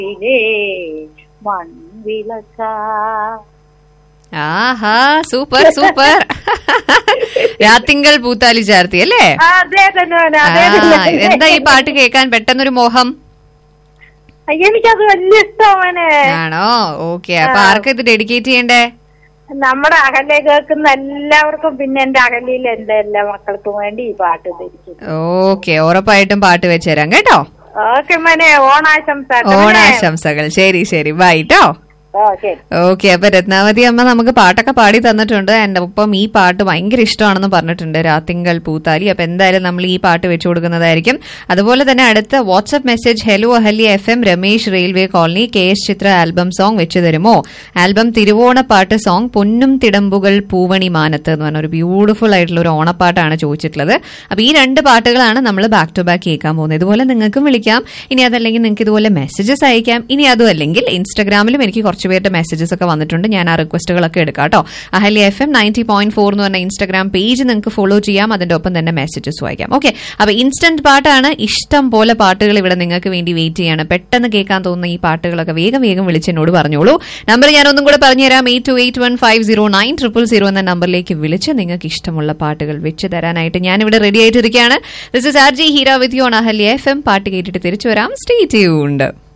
വീട്ടിലെ മൺവിളക്ക ആഹാ super super രാത്തിങ്കൾ പൂത്താലി ചാർത്തി അല്ലേ അതെ തന്നെ മോനെ, ആ, അതെ തന്നെ. എന്താ ഈ പാട്ട് കേൾക്കാൻ പെട്ടെന്നൊരു മോഹം അയ്യോ, എനിക്കത് വലിയ ഇഷ്ടമാണ് ആണോ ഓക്കെ അപ്പൊ ആർക്കാ ഇത് ഡെഡിക്കേറ്റ് ചെയ്യണ്ടേ നമ്മുടെ അകലെ കേൾക്കുന്ന എല്ലാവർക്കും പിന്നെ എന്റെ അകലിയിൽ എന്റെ എല്ലാ മക്കൾക്കും വേണ്ടി ഈ പാട്ട് ധരിക്കും ഓക്കെ ഉറപ്പായിട്ടും പാട്ട് വെച്ചുതരാം കേട്ടോ ഓക്കെ മോനെ ഓണാശംസ ഓണാശംസകൾ ശരി ശരി ബൈ ട്ടോ ഓക്കെ ഓക്കെ അപ്പൊ രത്നാവതി അമ്മ നമുക്ക് പാട്ടൊക്കെ പാടി തന്നിട്ടുണ്ട് എന്റെ ഒപ്പം ഈ പാട്ട് ഭയങ്കര ഇഷ്ടമാണെന്ന് പറഞ്ഞിട്ടുണ്ട് രാത്തിങ്കൾ പൂത്താലി അപ്പൊ എന്തായാലും നമ്മൾ ഈ പാട്ട് വെച്ചു കൊടുക്കുന്നതായിരിക്കും അതുപോലെ തന്നെ അടുത്ത WhatsApp message hello Ahalya F M Ramesh railway colony K S Chithra album song വെച്ചു തരുമോ ആൽബം തിരുവോണപ്പാട്ട് സോങ് പൊന്നും തിടമ്പുകൾ പൂവണി മാനത്ത് എന്ന് പറഞ്ഞ ഒരു ബ്യൂട്ടിഫുൾ ആയിട്ടുള്ള ഒരു ഓണപ്പാട്ടാണ് ചോദിച്ചിട്ടുള്ളത് അപ്പൊ ഈ രണ്ട് പാട്ടുകളാണ് നമ്മൾ ബാക്ക് ടു ബാക്ക് കേൾക്കാൻ പോകുന്നത് ഇതുപോലെ നിങ്ങൾക്കും വിളിക്കാം ഇനി അതല്ലെങ്കിൽ നിങ്ങൾക്ക് ഇതുപോലെ മെസ്സേജസ് അയക്കാം ഇനി അതും അല്ലെങ്കിൽ ഇൻസ്റ്റാഗ്രാമിലും എനിക്ക് കുറച്ച് പേരുടെ മെസ്സേജസ് ഒക്കെ വന്നിട്ടുണ്ട് ഞാൻ ആ റിക്വസ്റ്റുകളൊക്കെ എടുക്കാം കേട്ടോ Ahalya F M ninety point four എന്ന് പറഞ്ഞ ഇൻസ്റ്റാഗ്രാം പേജ് നിങ്ങൾക്ക് ഫോളോ ചെയ്യാം അതിന്റെ ഒപ്പം തന്നെ മെസ്സേജസ് വായിക്കാം ഓക്കെ അപ്പൊ ഇൻസ്റ്റന്റ് പാട്ടാണ് ഇഷ്ടം പോലെ പാട്ടുകൾ ഇവിടെ നിങ്ങൾക്ക് വേണ്ടി വെയിറ്റ് ചെയ്യാണ് പെട്ടെന്ന് കേൾക്കാൻ തോന്നുന്ന ഈ പാട്ടുകളൊക്കെ വേഗം വേഗം വിളിച്ചെന്നോട് പറഞ്ഞോളൂ നമ്പർ ഞാൻ ഒന്നും കൂടെ പറഞ്ഞുതരാം eight two eight one five zero nine triple zero എന്ന നമ്പറിലേക്ക് വിളിച്ച് നിങ്ങൾക്ക് ഇഷ്ടമുള്ള പാട്ടുകൾ വെച്ച് തരാനായിട്ട് ഞാനിവിടെ റെഡി ആയിട്ടിരിക്കുകയാണ് this is R J Heera with your Ahalya F M പാട്ട് കേട്ടിട്ട് തിരിച്ചു വരാം സ്റ്റേ ട്യൂൺഡ്